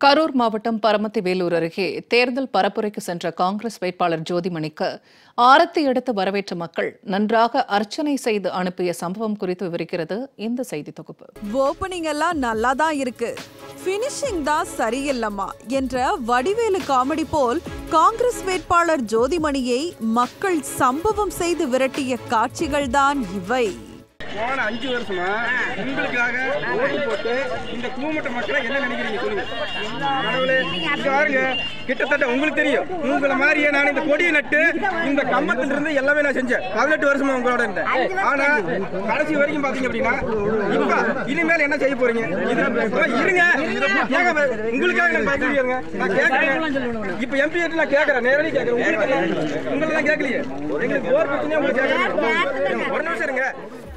கரூர் மாவட்டம் பரமத்தி வேலூர் அருகே தேர்தல் பரப்புரைக்கு சென்ற காங்கிரஸ் வேட்பாளர் ஜோதிமணிக்கு ஆரத்தி எடுத்து வரவேற்ற மக்கள் நன்றாக அர்ச்சனை செய்து அனுப்பிய சம்பவம் குறித்து விவரிக்கிறது இந்த செய்தி தொகுப்பு ஓப்பனிங் எல்லாம் நல்லா தான் இருக்கு ஃபினிஷிங் தான் சரியில்லம்மா என்ற வடிவேலு காமெடி போல் காங்கிரஸ் வேட்பாளர் ஜோதிமணியை மக்கள் சம்பவம் செய்து விரட்டிய காட்சிகள் தான் இவை போன அஞ்சு வருஷமா உங்களுக்காக ஓட்டு போட்டு இந்த கூமட்ட மக்களை என்ன நினைக்கிறீங்க சொல்லுங்க கடவுளே, இங்க பாருங்க கிட்டத்தட்ட உங்களுக்கு தெரியும் உங்களை மாதிரியே நான் இந்த கொடியை நட்டு இந்த கம்பத்துல இருந்து எல்லாமே நான் செஞ்சேன் பதினெட்டு வருஷமா உங்களோட இருந்தேன் ஆனா கடைசி வரைக்கும் பாத்தீங்க அப்படின்னா இப்ப இனிமேல் என்ன செய்ய போறீங்க இது இப்ப இருங்க ஏங்க உங்களுக்காக நான் பயந்துருக்கேங்க நான் கேட்கறேன் இப்ப எம்பி நான் கேட்கறேன் நேரடி கேட்கறேன் உங்களுக்கு உங்களை நான் கேட்கலையே எங்களுக்கு போர் பிரச்சனையா உங்களுக்கு கேட்கறேன் ஒரு நிமிஷம் இருங்க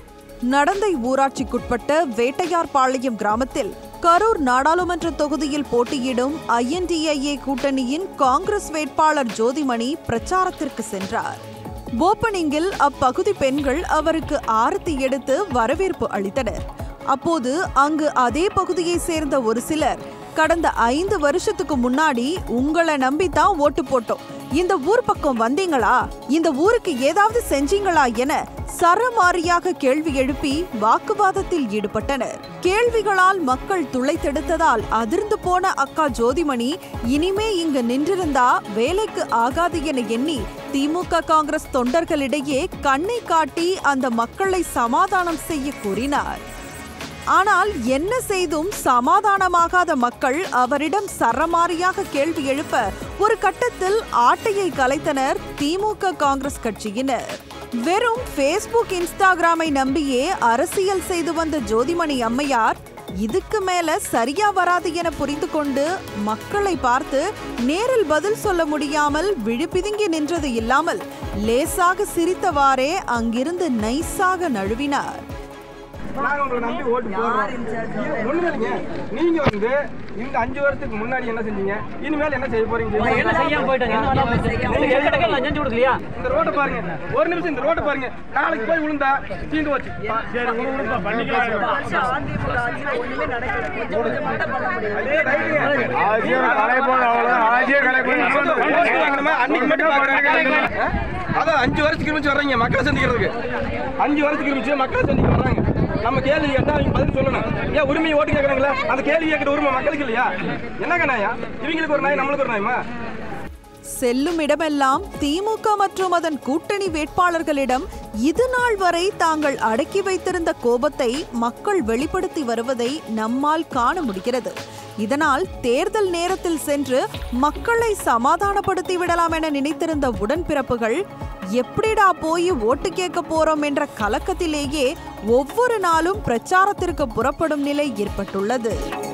நடந்தை ஊராட்சிக்குட்பட்ட வேட்டையார்பாளையம் கிராமத்தில் கரூர் நாடாளுமன்ற தொகுதியில் போட்டியிடும் ஐஎன்டிஐஏ கூட்டணியின் காங்கிரஸ் வேட்பாளர் ஜோதிமணி பிரச்சாரத்திற்கு சென்றார் ஓப்பனிங்கில் அப்பகுதி பெண்கள் அவருக்கு ஆரத்தி எடுத்து வரவேற்பு அளித்தனர் அப்போது அங்கு அதே பகுதியை சேர்ந்த ஒரு சிலர் கடந்த ஐந்து வருஷத்துக்கு முன்னாடி உங்களை நம்பித்தான் ஓட்டு போட்டோம் இந்த ஊர் பக்கம் வந்தீங்களா இந்த ஊருக்கு ஏதாவது செஞ்சீங்களா என சரமாரியாக கேள்வி எழுப்பி வாக்குவாதத்தில் ஈடுபட்டனர் கேள்விகளால் மக்கள் துளைத்தெடுத்ததால் அதிர்ந்து போன அக்கா ஜோதிமணி இனிமே இங்கு நின்றிருந்தா வேலைக்கு ஆகாது என எண்ணி திமுக காங்கிரஸ் தொண்டர்களிடையே கண்ணை காட்டி அந்த மக்களை சமாதானம் செய்ய கூறினார் ஆனால் என்ன செய்தும் சமாதானமாகாத மக்கள் அவரிடம் சரமாரியாக கேள்வி எழுப்ப ஒரு கட்டத்தில் ஆட்டையை கலைத்தனர் திமுக காங்கிரஸ் கட்சியினர் வெறும் ஃபேஸ்புக் இன்ஸ்டாகிராமை நம்பியே அரசியல் செய்து வந்த ஜோதிமணி அம்மையார் இதுக்கு மேல சரியா வராது என புரிந்து கொண்டு மக்களை பார்த்து நேரில் பதில் சொல்ல முடியாமல் விழிப்பிதுங்கி நின்றது இல்லாமல் லேசாக சிரித்தவாறே அங்கிருந்து நைஸாக நழுவினார் நாங்க உங்களை நம்பி ஓட்டு போடுறோம் ஒண்ணுமே இல்லைங்க நீங்க வந்து இந்த அஞ்சு வருஷத்துக்கு முன்னாடி என்ன செஞ்சீங்க இனிமேல் என்ன செய்ய போறீங்க என்ன செய்யாம போயிட்டாங்க என்ன வேணா போயிட்டாங்க உங்களுக்கு எந்த இடத்துல நான் செஞ்சு கொடுக்கலையா இந்த ரோட்டை பாருங்க ஒரு நிமிஷம் இந்த ரோட்டை பாருங்க நாளைக்கு போய் விழுந்தா தீந்து போச்சு அதே ரைட்டுங்க. ஓட்டு வாங்கணுமா? அன்னைக்கு மட்டும் பாருங்க. அதான் அஞ்சு வருஷத்துக்கு இருந்துச்சு வர்றீங்க மக்களை சந்திக்கிறதுக்கு அஞ்சு வருஷத்துக்கு இருந்துச்சு மக்களை சந்திக்க வர்றாங்க நம்ம கேள்வி கேட்டா அவங்க பதில் சொல்லணும் ஏன் உரிமையை ஓட்டு கேட்கறாங்களா அந்த கேள்வி கேட்கிற உரிமை மக்களுக்கு இல்லையா என்னங்க நாயா இவங்களுக்கு ஒரு நாய் நம்மளுக்கு ஒரு நாயமா செல்லும் இடமெல்லாம் திமுக மற்றும் அதன் கூட்டணி வேட்பாளர்களிடம் இது நாள் வரை தாங்கள் அடக்கி வைத்திருந்த கோபத்தை மக்கள் வெளிப்படுத்தி வருவதை நம்மால் காண முடிகிறது இதனால் தேர்தல் நேரத்தில் சென்று மக்களை சமாதானப்படுத்தி விடலாம் என நினைத்திருந்த உடன்பிறப்புகள் எப்படிடா போய் ஓட்டு கேட்க போறோம் என்ற கலக்கத்திலேயே ஒவ்வொரு நாளும் பிரச்சாரத்திற்கு புறப்படும் நிலை ஏற்பட்டுள்ளது